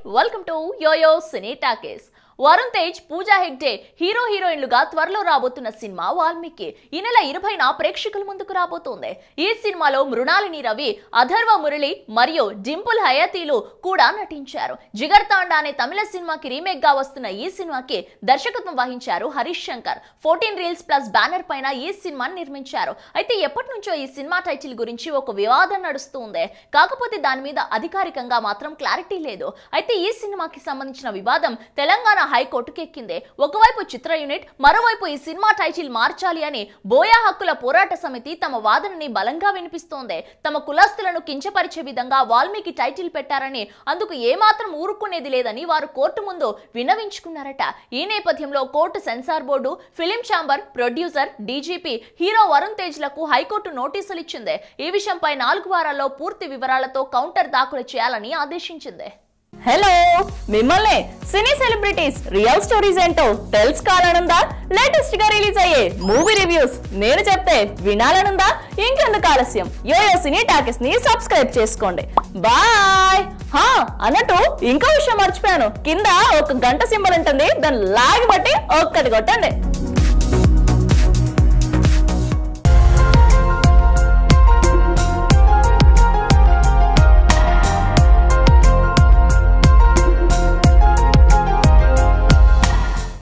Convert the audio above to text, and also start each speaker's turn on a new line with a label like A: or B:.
A: welcome to YoYo cine talkies Varun Tej Pooja Hegde hero హీరోయిన్లుగా త్వరలో రాబోతున్న సినిమా వాల్మీకి ఈ నెల ఇరవైన ప్రేక్షకుల ముందుకు రాబోతోంది ఈ సినిమాలో మృణాలిని రవి అథర్వ మురళి మరియు డింపుల్ హయాతీలు కూడా నటించారు జిగర్ తాండా అనే తమిళ సినిమాకి రీమేక్ గా వస్తున్న ఈ సినిమాకి దర్శకత్వం వహించారు Harish Shankar fourteen reels plus banner పైన ఈ సినిమాని నిర్మించారు అయితే ఎప్పటి నుంచో ఈ సినిమా టైటిల్ గురించి ఒక వివాదం నడుస్తుంది కాకపోతే దాని మీద అధికారికంగా మాత్రం క్లారిటీ లేదు అయితే ఈ సినిమాకి సంబంధించిన వివాదం తెలంగాణ హైకోర్టుకి ఎక్కింది ఒకవైపు చిత్ర యూనిట్ మరోవైపు ఈ సినిమా టైటిల్ మార్చాలి అని బోయా హక్కుల పోరాట సమితి తమ వాదనని బలంగా వినిపిస్తోంది తమ కులస్తులను కించపరిచే విధంగా వాల్మీకి టైటిల్ పెట్టారని అందుకు ఏమాత్రం ఊరుకునేది లేదని వారు కోర్టు ముందు విన్నవించుకున్నారట ఈ నేపథ్యంలో court censor board film chamber producer DGP hero Varun Tej లకు హైకోర్టు నోటీసులు ఇచ్చింది ఈ విషయంపై నాలుగు వారాల్లో పూర్తి వివరాలతో కౌంటర్ దాఖలు చేయాలని ఆదేశించింది
B: హలో మిమ్మల్ని సినీ సెలబ్రిటీస్ రియల్ స్టోరీస్ ఏంటో తెలుసుకోవాలనుందా లేటెస్ట్ గా రిలీజ్ అయ్యే మూవీ రివ్యూస్ నేను చెప్తే వినాలనుందా ఇంకెందుకు ఆలస్యం యోయో సినీ టాకీస్ ని సబ్స్క్రైబ్ చేసుకోండి బాయ్ హా అన్నట్టు ఇంకో విషయం మర్చిపోయాను కింద ఒక గంట సింబల్ ఉంటుంది దాన్ని లాగి బట్టి ఒక్కటి కొట్టండి